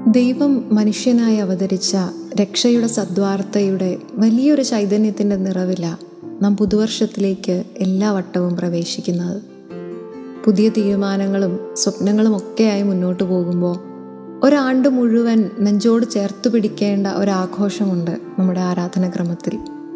ദൈവം മനുഷ്യനായി അവതരിച്ച രക്ഷയുടെ സദ്വാർത്തയുടെ വലിയൊരു ചൈതന്യത്തിൻ്റെ നിറവില നാം പുതുവർഷത്തിലേക്ക് എല്ലാ വട്ടവും പ്രവേശിക്കുന്നത് പുതിയ തീരുമാനങ്ങളും സ്വപ്നങ്ങളും ഒക്കെയായി മുന്നോട്ട് പോകുമ്പോൾ ഒരാണ്ട് മുഴുവൻ നെഞ്ചോട് ചേർത്ത് പിടിക്കേണ്ട ഒരാഘോഷമുണ്ട് നമ്മുടെ ആരാധനക്രമത്തിൽ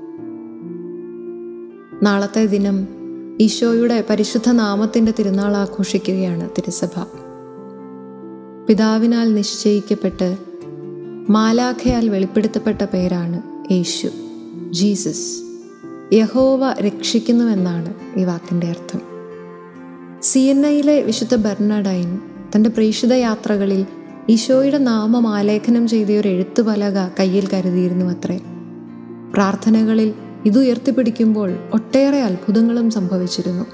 നാളത്തെ ദിനം ഈശോയുടെ പരിശുദ്ധ നാമത്തിൻ്റെ തിരുനാൾ ആഘോഷിക്കുകയാണ് തിരുസഭ പിതാവിനാൽ നിശ്ചയിക്കപ്പെട്ട് മാലാഖയാൽ വെളിപ്പെടുത്തപ്പെട്ട പേരാണ് യേശു ജീസസ് യഹോവ രക്ഷിക്കുന്നുവെന്നാണ് ഈ വാക്കിൻ്റെ അർത്ഥം സി എൻ ഐയിലെ വിശുദ്ധ ബെർണഡൈൻ തൻ്റെ പ്രേക്ഷിത യാത്രകളിൽ ഈശോയുടെ നാമം ആലേഖനം ചെയ്ത ഒരു എഴുത്തുപലക കയ്യിൽ കരുതിയിരുന്നു അത്രേ പ്രാർത്ഥനകളിൽ ഇത് ഉയർത്തിപ്പിടിക്കുമ്പോൾ ഒട്ടേറെ അത്ഭുതങ്ങളും സംഭവിച്ചിരുന്നു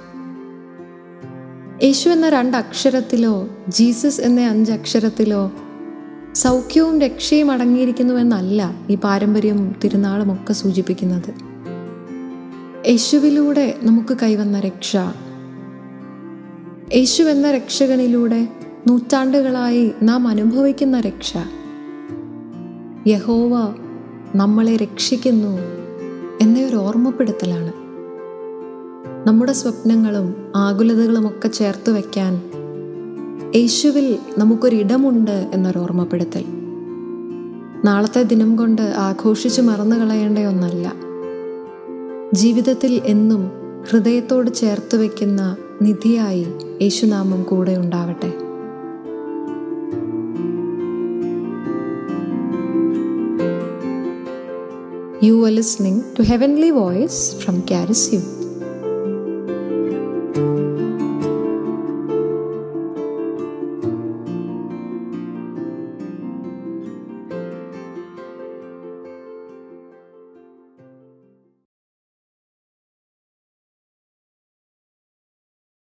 യേശു എന്ന രണ്ട് അക്ഷരത്തിലോ ജീസസ് എന്ന അഞ്ച് അക്ഷരത്തിലോ സൗഖ്യവും രക്ഷയും അടങ്ങിയിരിക്കുന്നുവെന്നല്ല ഈ പാരമ്പര്യവും തിരുനാളും ഒക്കെ സൂചിപ്പിക്കുന്നത് യേശുവിലൂടെ നമുക്ക് കൈവന്ന രക്ഷ യേശു എന്ന രക്ഷകനിലൂടെ നൂറ്റാണ്ടുകളായി നാം അനുഭവിക്കുന്ന രക്ഷ യഹോവ നമ്മളെ രക്ഷിക്കുന്നു എന്നൊരു ഓർമ്മപ്പെടുത്തലാണ് നമ്മുടെ സ്വപ്നങ്ങളും ആകുലതകളും ഒക്കെ ചേർത്ത് വയ്ക്കാൻ യേശുവിൽ നമുക്കൊരിടമുണ്ട് എന്നൊരു ഓർമ്മപ്പെടുത്തൽ നാളത്തെ ദിനം കൊണ്ട് ആഘോഷിച്ച് മറന്നു കളയേണ്ട ഒന്നല്ല ജീവിതത്തിൽ എന്നും ഹൃദയത്തോട് ചേർത്ത് വയ്ക്കുന്ന നിധിയായി യേശുനാമം കൂടെ ഉണ്ടാവട്ടെ You are listening to Heavenly Voice from Caris You.